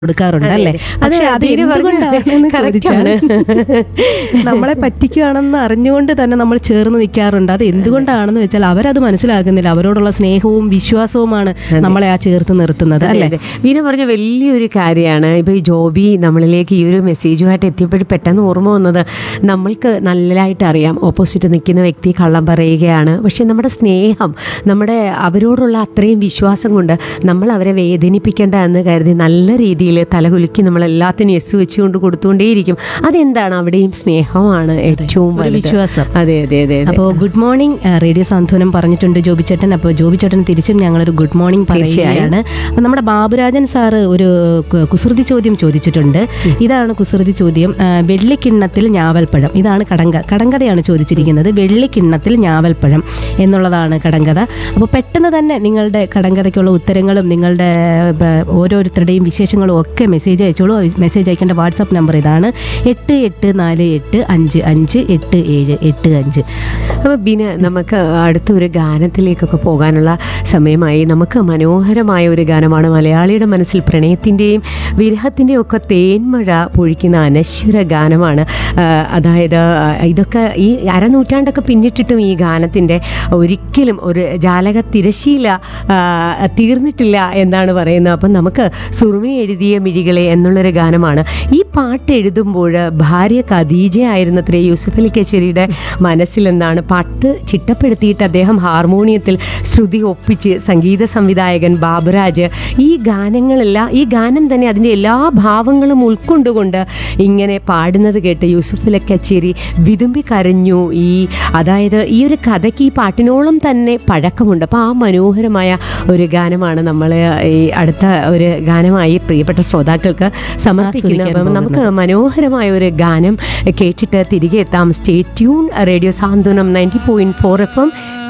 കൊടുക്കാറുണ്ട് അല്ലേ പക്ഷെ അത് ബീന പറഞ്ഞത് എന്തുകൊണ്ടാണെന്ന് correct ചോദിച്ചാൽ ആണ്. നമ്മളെ പറ്റിക്കുകയാണെന്ന് അറിഞ്ഞുകൊണ്ട് തന്നെ നമ്മൾ ചേർന്ന് നിൽക്കാറുണ്ട് അത് എന്തുകൊണ്ടാണെന്ന് വെച്ചാൽ അവരത് മനസ്സിലാക്കുന്നില്ല അവരോടുള്ള സ്നേഹവും വിശ്വാസവുമാണ് നമ്മളെ ആ ചേർത്ത് നിർത്തുന്നത് അല്ലേ അതെ വീണ പറഞ്ഞ വലിയൊരു കാര്യമാണ് ഇപ്പോൾ ഈ ജോബി നമ്മളിലേക്ക് ഈ ഒരു മെസ്സേജുമായിട്ട് എത്തിയപ്പോഴും പെട്ടെന്ന് ഓർമ്മ വന്നത് നമ്മൾക്ക് നല്ലതായിട്ട് അറിയാം ഓപ്പോസിറ്റ് നിൽക്കുന്ന വ്യക്തി കള്ളം പറയുകയാണ് പക്ഷെ നമ്മുടെ സ്നേഹം നമ്മുടെ അവരോടുള്ള അത്രയും വിശ്വാസം കൊണ്ട് നമ്മൾ അവരെ വേദനിപ്പിക്കേണ്ട എന്ന് കരുതി നല്ല രീതിയിൽ തലകുലുക്കി നമ്മൾ എല്ലാത്തിനും എസ് വെച്ചുകൊണ്ട് കൊടുത്തുകൊണ്ടേയിരിക്കും അതെന്താണ് അവിടെയും സ്നേഹമാണ് ഏറ്റവും ഒരു വലുത് വിശ്വാസം. അതെ അതെ അതെ അതെ അപ്പോൾ ഗുഡ് മോർണിംഗ് ആ, റേഡിയോ സാന്ത്വനം പറഞ്ഞിട്ടുണ്ട് ജോബി ചേട്ടൻ അപ്പോൾ ജോബി ചേട്ടൻ തിരിച്ചും ഞങ്ങളൊരു ഗുഡ് മോർണിംഗ് പറയുകയാണ് അപ്പോൾ നമ്മുടെ ബാബുരാജൻ സാറ് ഒരു കു- കുസൃതി ചോദ്യം ചോദിച്ചിട്ടുണ്ട് ഇതാണ് കുസൃതി ചോദ്യം ആ, വെള്ളിക്കിണ്ണത്തിൽ ഞാവൽപ്പഴം ഇതാണ് കടങ്ക കടങ്കഥയാണ് ചോദിച്ചിരിക്കുന്നത് വെള്ളിക്കിണ്ണത്തിൽ ഞാവൽപ്പഴം എന്നുള്ളതാണ് കടങ്കഥ അപ്പോൾ പെട്ടെന്ന് തന്നെ നിങ്ങളുടെ കടങ്കഥയ്ക്കുള്ള ഉത്തരങ്ങളും നിങ്ങളുടെ ബ- ഓരോരുത്തരുടെയും വിശേഷങ്ങളും ഒക്കെ മെസ്സേജ് അയച്ചോളൂ മെസ്സേജ് അയക്കേണ്ട വാട്സാപ്പ് നമ്പർ ഇതാണ് എട്ട് എട്ട് നാല് എട്ട് അഞ്ച് അഞ്ച് എട്ട് ഏഴ് എട്ട് അഞ്ച് അപ്പോൾ ബിന് നമുക്ക് അടുത്ത ഒരു ഗാനത്തിലേക്കൊക്കെ പോകാനുള്ള സമയമായി നമുക്ക് മനോഹരമായ ഒരു ഗാനമാണ് മലയാളിയുടെ മനസ്സിൽ പ്രണയത്തിൻ്റെയും വിരഹത്തിൻ്റെയും ഒക്കെ തേന്മഴ പൊഴിക്കുന്ന അനശ്വര ഗാനമാണ് ആ, അതായത് ആ, ഇതൊക്കെ ഈ അരനൂറ്റാണ്ടൊക്കെ പിന്നിട്ടിട്ടും ഈ ഗാനത്തിൻ്റെ ഒരിക്കലും ഒരു ജാലക തിരശീല ആ, തീർന്നിട്ടില്ല എന്നാണ് പറയുന്നത് അപ്പം നമുക്ക് സുറുമി എഴുതിയ മിഴികളെ എന്നുള്ളൊരു ഗാനമാണ് ഈ പാട്ട് എഴുതുമ്പോൾ ഭാര്യ ഖദീജ ആയിരുന്നത്രേ യൂസുഫ് അലി കച്ചേരിയുടെ മനസ്സിലെന്നാണ് പാട്ട് ചിട്ടപ്പെടുത്തിയിട്ട് അദ്ദേഹം ഹാർമോണിയത്തിൽ ശ്രുതി ഒപ്പിച്ച് സംഗീത സംവിധായകൻ ബാബുരാജ് ഈ ഗാനങ്ങളെല്ലാം ഈ ഗാനം തന്നെ അതിൻ്റെ എല്ലാ ഭാവങ്ങളും ഉൾക്കൊണ്ടുകൊണ്ട് ഇങ്ങനെ പാടുന്നത് കേട്ട് യൂസുഫ് അലി കച്ചേരി വിതുമ്പി കരഞ്ഞു ഈ അതായത് ഈ ഒരു കഥയ്ക്ക് ഈ പാട്ടിനോളം തന്നെ പഴക്കമുണ്ട് അപ്പോൾ ആ മനോഹരമായ ഒരു ഗാനമാണ് നമ്മൾ ഈ അടുത്ത ഒരു ഗാനമായി പ്രിയപ്പെട്ട ശ്രോതാക്കൾക്ക് സമർപ്പിക്കുന്നത് ആസ്വദിക്കാൻ അപ്പം നമുക്ക് മനോഹരമായ ഒരു ഗാനം കേട്ടിട്ട് തിരികെ എത്താം stay tune radio Santhwanam ninety point four F M